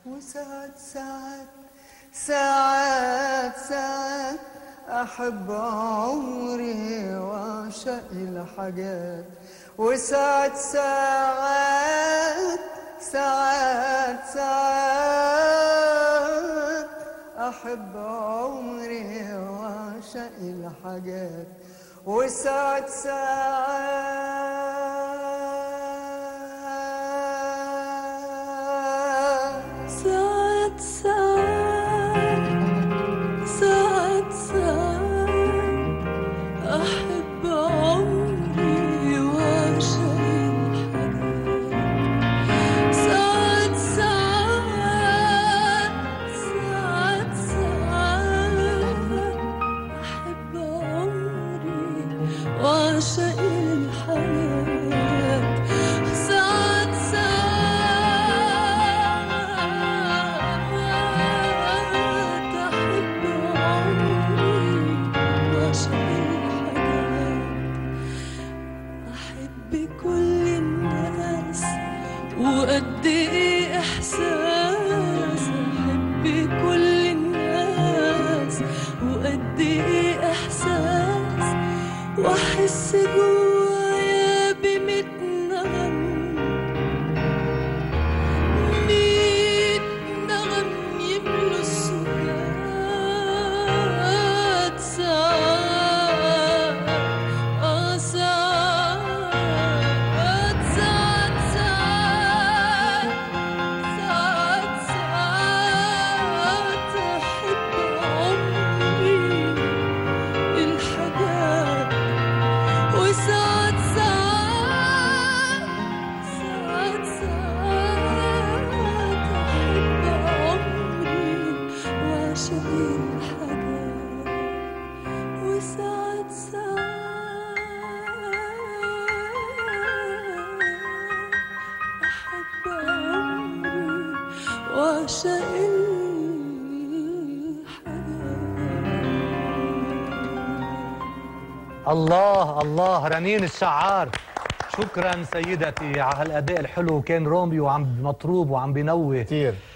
وساعات ساعات ساعات ساعات أحب عمري وأعشق الحاجات وساعات ساعات ساعات ساعات أحب عمري وأعشق الحاجات وساعات ساعات ساعات ساعات ساعات ساعات أحب عمري وأعشق الحاجات ساعات ساعات ساعات ساعات أحب عمري وأعشق الحياة ساعات ساعات أحب عمري وأعشق الحاجات أحب كل الناس وقد إيه إحساس أحب كل الناس وقد إيه إحساس وأحس جوايا بميت نغم ميت نغم يملوا السكات ساعات آه ساعات ساعات ساعات ساعات أحب عمري الحاجات وساعات ساعات ساعات ساعات أحب عمري وأعشق الحاجات وساعات ساعات أحب عمري وأعشق الحاجات الله الله رنين الشعار شكرا سيدتي على هالاداء الحلو كان روميو عم مطروب وعم بينوه كتير